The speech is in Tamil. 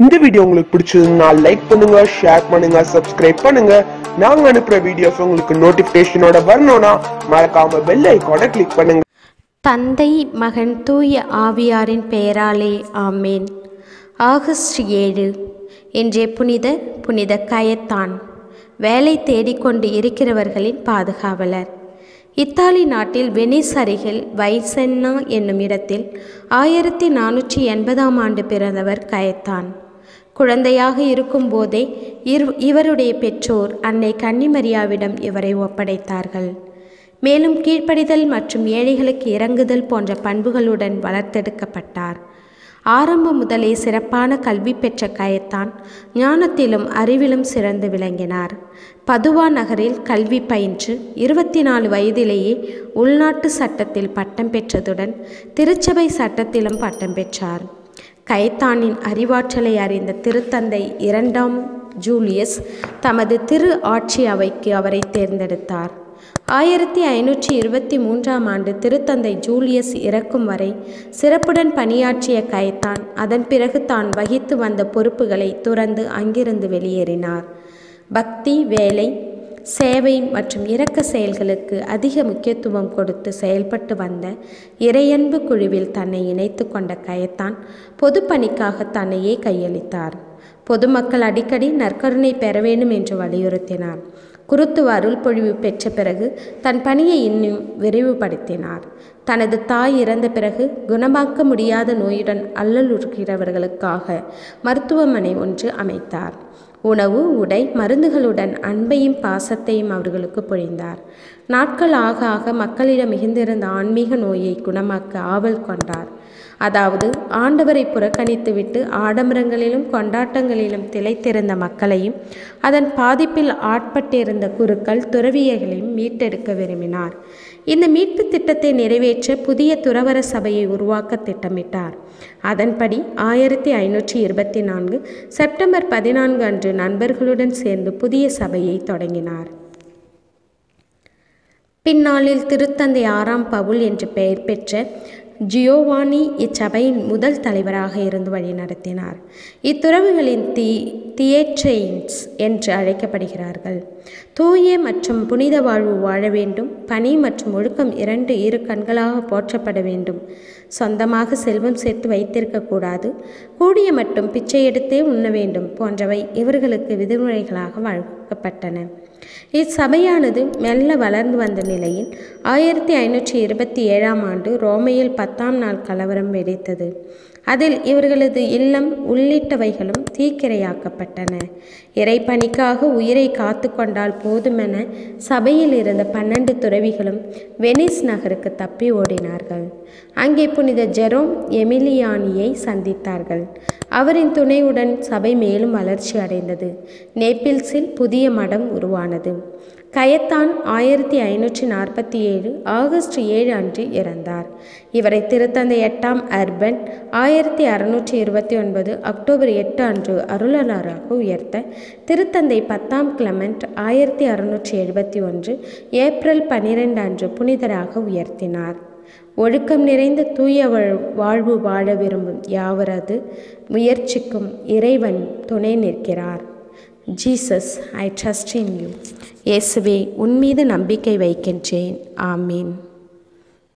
இந்த வீடியோ உங்களுக்கு பிடிச்சதுன்னா லைக் பண்ணுங்க ஷேர் பண்ணுங்க சப்ஸ்கிரைப் பண்ணுங்க நாங்க அனுப்புற வீடியோஸ் உங்களுக்கு நோட்டிபிகேஷனோட வரணும்னா மறக்காம பெல் ஐக்கானை கிளிக் பண்ணுங்க தந்தை மகன் தூய ஆவியாரின் பெயராலே ஆமேன் ஆகஸ்ட் ஏழு இன்றைய புனிதர் புனித கயத்தான் வேலை தேடிக்கொண்டு இருக்கிறவர்களின் பாதுகாவலர் இத்தாலி நாட்டில் வெனிஸ் அருகில் வைசென்னா என்னும் இடத்தில் ஆயிரத்தி நானூற்றி எண்பதாம் ஆண்டு பிறந்தவர் கயத்தான் குழந்தையாக இருக்கும்போதே இரு இவருடைய பெற்றோர் அன்னை கன்னிமரியாவிடம் இவரை ஒப்படைத்தார்கள் மேலும் கீழ்ப்படிதல் மற்றும் ஏழைகளுக்கு இறங்குதல் போன்ற பண்புகளுடன் வளர்த்தெடுக்கப்பட்டார் ஆரம்பம் முதலே சிறப்பான கல்வி பெற்ற கயத்தான் ஞானத்திலும் அறிவிலும் சிறந்து விளங்கினார் பதுவா நகரில் கல்வி பயின்று இருபத்தி நாலு வயதிலேயே உள்நாட்டு சட்டத்தில் பட்டம் பெற்றதுடன் திருச்சபை சட்டத்திலும் பட்டம் பெற்றார் கயத்தானின் அறிவாற்றலை அறிந்த திருத்தந்தை இரண்டாம் ஜூலியஸ் தமது திரு ஆட்சி அவைக்கு அவரை தேர்ந்தெடுத்தார் ஆயிரத்தி ஐநூற்றி இருபத்தி மூன்றாம் ஆண்டு திருத்தந்தை ஜூலியஸ் இறக்கும் வரை சிறப்புடன் பணியாற்றிய கயத்தான் அதன் பிறகு தான் வகித்து வந்த பொறுப்புகளை துறந்து அங்கிருந்து வெளியேறினார் பக்தி வேலை சேவை மற்றும் இரக்க செயல்களுக்கு அதிக முக்கியத்துவம் கொடுத்து செயல்பட்டு வந்த இறையன்பு குழுவில் தன்னை இணைத்து கொண்ட கயத்தான் பொதுப்பணிக்காக தன்னையே கையளித்தார் பொதுமக்கள் அடிக்கடி நற்கருணை பெற வேண்டும் என்று வலியுறுத்தினார் குருத்துவ அருள் பொழிவு பெற்ற பிறகு தன் பணியை இன்னும் விரிவுபடுத்தினார் தனது தாய் இறந்த பிறகு குணமாக்க முடியாத நோயுடன் அல்லலுறுகிறவர்களுக்காக மருத்துவமனை ஒன்று அமைத்தார் உணவு உடை மருந்துகளுடன் அன்பையும் பாசத்தையும் அவர்களுக்கு பொழிந்தார் நாட்கள் ஆக ஆக மக்களிடம் மிகுந்திருந்த ஆன்மீக நோயை குணமாக்க ஆவல் கொண்டார் அதாவது ஆண்டவரை புறக்கணித்துவிட்டு ஆடம்பரங்களிலும் கொண்டாட்டங்களிலும் திளைத்திருந்த மக்களையும் அதன் பாதிப்பில் ஆட்பட்டிருந்த குருக்கள் துறவியர்களையும் மீட்டெடுக்க விரும்பினார் இந்த மீட்பு திட்டத்தை நிறைவேற்ற புதிய துறவர சபையை உருவாக்க திட்டமிட்டார் அதன்படி ஆயிரத்தி ஐநூற்றி இருபத்தி நான்கு செப்டம்பர் பதினான்கு அன்று நண்பர்களுடன் சேர்ந்து புதிய சபையை தொடங்கினார் பின்னாளில் திருத்தந்தை ஆறாம் பவுல் என்று பெயர் பெற்ற ஜியோவானி இச்சபையின் முதல் தலைவராக இருந்து வழிநடத்தினார் இத்துறவுகளின் தி தியேட்ரெயின்ஸ் என்று அழைக்கப்படுகிறார்கள் தூய மற்றும் புனித வாழ்வு வாழ வேண்டும் பணி மற்றும் ஒழுக்கம் இரண்டு இரு கண்களாக போற்றப்பட வேண்டும் சொந்தமாக செல்வம் சேர்த்து வைத்திருக்கக்கூடாது கூடிய மட்டும் பிச்சை எடுத்தே உண்ண வேண்டும் போன்றவை இவர்களுக்கு விதிமுறைகளாக வழங்கப்பட்டன இச்சபையானது மெல்ல வளர்ந்து வந்த நிலையில் ஆயிரத்தி ஐநூற்றி இருபத்தி ஏழாம் ஆண்டு ரோமையில் பத்தாம் நாள் கலவரம் வெடித்தது அதில் இவர்களது இல்லம் உள்ளிட்டவைகளும் தீக்கிரையாக்கப்பட்டன இறைப்பணிக்காக உயிரை காத்து கொண்டால் போதுமென சபையில் இருந்த பன்னெண்டு துறவிகளும் வெனிஸ் நகருக்கு தப்பி ஓடினார்கள் அங்கே புனித ஜெரோம் எமிலியானியை சந்தித்தார்கள் அவரின் துணையுடன் சபை மேலும் வளர்ச்சி அடைந்தது நேப்பிள்ஸில் புதிய மடம் உருவானது கயத்தான் ஆயிரத்தி ஐநூற்றி நாற்பத்தி ஏழு ஆகஸ்ட் ஏழு அன்று இறந்தார் இவரை திருத்தந்தை எட்டாம் அர்பன் ஆயிரத்தி அறுநூற்றி இருபத்தி ஒன்பது அக்டோபர் எட்டு அன்று அருளலாராக உயர்த்த திருத்தந்தை பத்தாம் கிளமெண்ட் ஆயிரத்தி அறுநூற்றி எழுபத்தி ஒன்று ஏப்ரல் பன்னிரெண்டு அன்று புனிதராக உயர்த்தினார் ஒழுக்கம் நிறைந்த தூய வாழ்வு வாழ விரும்பும் யாவரது முயற்சிக்கும் இறைவன் துணை நிற்கிறார் Jesus I trust in you இயேசுவே உன் மீது நம்பிக்கை வைக்கின்றேன் ஆமீன்